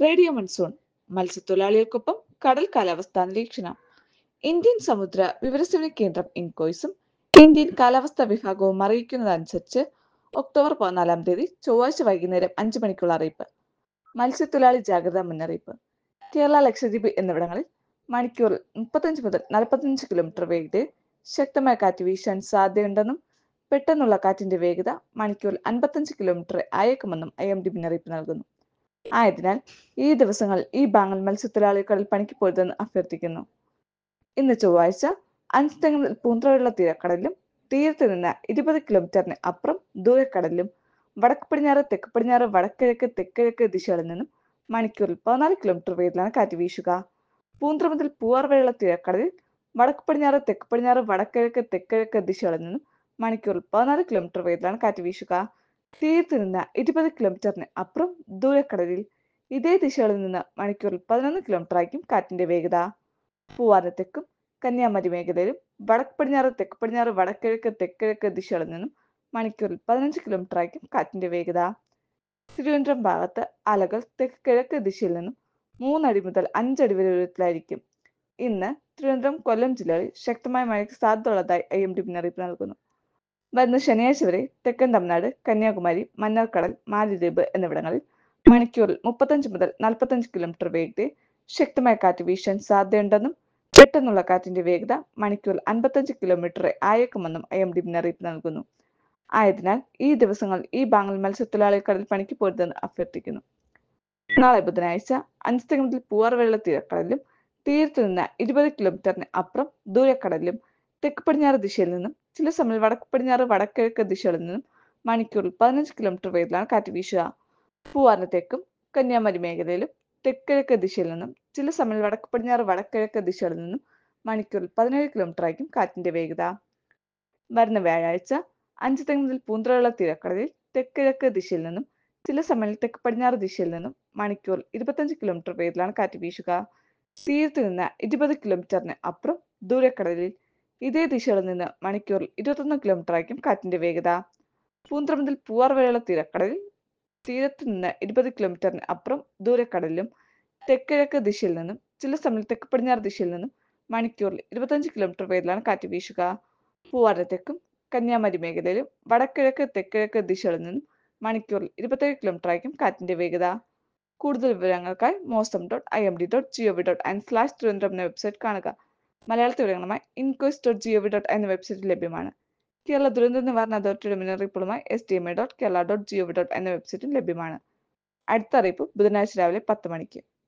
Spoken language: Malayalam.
റേഡിയോ മൺസൂൺ മത്സ്യത്തൊഴിലാളികൾക്കൊപ്പം കടൽ കാലാവസ്ഥാ നിരീക്ഷണം ഇന്ത്യൻ സമുദ്ര വിവരസേവന കേന്ദ്രം ഇൻകോയ്സും ഇന്ത്യൻ കാലാവസ്ഥാ വിഭാഗവും അറിയിക്കുന്നതനുസരിച്ച് ഒക്ടോബർ പതിനാലാം തീയതി ചൊവ്വാഴ്ച വൈകുന്നേരം അഞ്ച് മണിക്കുള്ള അറിയിപ്പ് മത്സ്യത്തൊഴിലാളി ജാഗ്രതാ മുന്നറിയിപ്പ് കേരള ലക്ഷദ്വീപ് എന്നിവിടങ്ങളിൽ മണിക്കൂറിൽ മുപ്പത്തഞ്ച് മുതൽ നാൽപ്പത്തഞ്ച് കിലോമീറ്റർ വേഗതയിൽ ശക്തമായ കാറ്റ് വീശാൻ സാധ്യതയുണ്ടെന്നും പെട്ടെന്നുള്ള കാറ്റിന്റെ വേഗത മണിക്കൂറിൽ അൻപത്തഞ്ച് കിലോമീറ്റർ ആയേക്കുമെന്നും ഐ എം ഡി മുന്നറിയിപ്പ് നൽകുന്നു ആയതിനാൽ ഈ ദിവസങ്ങളിൽ ഈ ബാങ്ങൾ മത്സ്യത്തൊഴിലാളികൾ കടൽ പണിക്ക് പോരുതെന്ന് അഭ്യർത്ഥിക്കുന്നു ഇന്ന് ചൊവ്വാഴ്ച അഞ്ച് മുതൽ പൂന്തറയുള്ള തീരക്കടലിലും തീരത്ത് നിന്ന് ഇരുപത് കിലോമീറ്ററിന് അപ്പുറം ദൂരക്കടലിലും വടക്ക് പടിഞ്ഞാറ് തെക്ക് പടിഞ്ഞാറ് വടക്കിഴക്ക് തെക്കിഴക്ക് ദിശകളിൽ നിന്നും മണിക്കൂറിൽ പതിനാല് കിലോമീറ്റർ വേഗത്തിലാണ് കാറ്റ് വീശുക പൂന്തറ മുതൽ പൂവാർ വരെയുള്ള തീരക്കടലിൽ വടക്ക് പടിഞ്ഞാറ് തെക്ക് പടിഞ്ഞാറ് വടക്കിഴക്ക് തെക്കിഴക്ക് ദിശകളിൽ നിന്നും മണിക്കൂറിൽ പതിനാല് കിലോമീറ്റർ വേഗത്തിലാണ് കാറ്റ് വീശുക തീരത്ത് നിന്ന് ഇരുപത് കിലോമീറ്ററിന് അപ്പുറം ദൂരക്കടലിൽ ഇതേ ദിശകളിൽ നിന്ന് മണിക്കൂറിൽ പതിനൊന്ന് കിലോമീറ്റർ ആയിരിക്കും കാറ്റിന്റെ വേഗത പൂവാറിന് തെക്കും കന്യാകുമാരി മേഖലയിലും വടക്ക് പടിഞ്ഞാറ് തെക്ക് പടിഞ്ഞാറ് വടക്കിഴക്ക് തെക്കിഴക്ക് ദിശകളിൽ നിന്നും മണിക്കൂറിൽ പതിനഞ്ച് കിലോമീറ്റർ ആയിരിക്കും കാറ്റിന്റെ വേഗത തിരുവനന്തപുരം ഭാഗത്ത് അലകൾ തെക്ക് കിഴക്ക് ദിശയിൽ നിന്നും മൂന്നടി മുതൽ അഞ്ചടി വരെ ഉയരത്തിലായിരിക്കും ഇന്ന് തിരുവനന്തപുരം കൊല്ലം ജില്ലകളിൽ ശക്തമായ മഴയ്ക്ക് സാധ്യതയുള്ളതായി ഐ എം ഡി മുന്നറിയിപ്പ് നൽകുന്നു വരുന്ന ശനിയാഴ്ച വരെ തെക്കൻ തമിഴ്നാട് കന്യാകുമാരി മന്നാർക്കടൽ മാലിദ്വീപ് എന്നിവിടങ്ങളിൽ മണിക്കൂറിൽ മുപ്പത്തഞ്ച് മുതൽ നാൽപ്പത്തഞ്ച് കിലോമീറ്റർ വേഗതയിൽ ശക്തമായ കാറ്റ് വീശാൻ സാധ്യതയുണ്ടെന്നും പെട്ടെന്നുള്ള കാറ്റിന്റെ വേഗത മണിക്കൂറിൽ അൻപത്തഞ്ച് കിലോമീറ്റർ ആയേക്കുമെന്നും ഐ എം ഡി മുന്നറിയിപ്പ് നൽകുന്നു ആയതിനാൽ ഈ ദിവസങ്ങളിൽ ഈ ബാങ്ങിൽ മത്സ്യത്തൊഴിലാളികൾ കടൽ പണിക്ക് പോരുതെന്ന് അഭ്യർത്ഥിക്കുന്നു നാളെ ബുധനാഴ്ച അഞ്ച് മുതൽ പൂവാർ വെള്ള തീരക്കടലിലും തീരത്ത് നിന്ന് ഇരുപത് കിലോമീറ്ററിന് അപ്പുറം ദൂരക്കടലിലും തെക്ക് പടിഞ്ഞാറ് ദിശയിൽ നിന്നും ചില സമയം വടക്ക് പടിഞ്ഞാറ് വടക്കിഴക്ക് ദിശകളിൽ നിന്നും മണിക്കൂറിൽ പതിനഞ്ച് കിലോമീറ്റർ വേഗത്തിലാണ് കാറ്റ് വീശുക പൂവാറിന് തെക്കും കന്യാകുമാരി മേഖലയിലും തെക്കിഴക്ക് ദിശയിൽ നിന്നും ചില സമയം വടക്ക് പടിഞ്ഞാറ് വടക്കിഴക്ക് ദിശകളിൽ നിന്നും മണിക്കൂറിൽ പതിനേഴ് കിലോമീറ്റർ ആയിരിക്കും കാറ്റിന്റെ വേഗത വരുന്ന വ്യാഴാഴ്ച അഞ്ച് തെങ്ങ് മുതൽ പൂന്തറയുള്ള തീരക്കടലിൽ തെക്കിഴക്ക് ദിശയിൽ നിന്നും ചില സമയം തെക്ക് പടിഞ്ഞാറ് ദിശയിൽ നിന്നും മണിക്കൂറിൽ ഇരുപത്തഞ്ച് കിലോമീറ്റർ വേഗത്തിലാണ് കാറ്റ് വീശുക തീരത്ത് നിന്ന് ഇരുപത് കിലോമീറ്ററിന് അപ്പുറം ദൂരക്കടലിൽ ഇതേ ദിശകളിൽ നിന്ന് മണിക്കൂറിൽ ഇരുപത്തൊന്ന് കിലോമീറ്റർ ആയിരിക്കും കാറ്റിന്റെ വേഗത പൂന്തറ മുതൽ പൂവാർ വരെയുള്ള തീരക്കടലിൽ തീരത്ത് നിന്ന് ഇരുപത് കിലോമീറ്ററിന് അപ്പുറം ദൂരക്കടലിലും തെക്കിഴക്ക് ദിശയിൽ നിന്നും ചില സമയം തെക്ക് പടിഞ്ഞാറ് ദിശയിൽ നിന്നും മണിക്കൂറിൽ ഇരുപത്തഞ്ച് കിലോമീറ്റർ വേഗത്തിലാണ് കാറ്റ് വീശുക പൂവാറിന് തെക്കും കന്യാകുമാരി മേഖലയിലും വടക്കിഴക്ക് തെക്കിഴക്ക് ദിശകളിൽ നിന്നും മണിക്കൂറിൽ ഇരുപത്തേഴ് കിലോമീറ്റർ ആയിരിക്കും കാറ്റിന്റെ വേഗത കൂടുതൽ വിവരങ്ങൾക്കായി mausam dot I M D dot G O V dot and slash Thiruvananthapuram എന്ന വെബ്സൈറ്റ് കാണുക മലയാളത്തിൽ വിവരങ്ങളുമായി INCOIS dot G O V dot എന്ന വെബ്സൈറ്റ് ലഭ്യമാണ് കേരള ദുരന്ത നിവാരണ അതോറിറ്റിയുടെ മുന്നറിയിപ്പുകളുമായി S D M A dot Kerala dot G O V dot എന്ന വെബ്സൈറ്റും ലഭ്യമാണ് അടുത്ത അറിയിപ്പ് ബുധനാഴ്ച രാവിലെ പത്ത് മണിക്ക്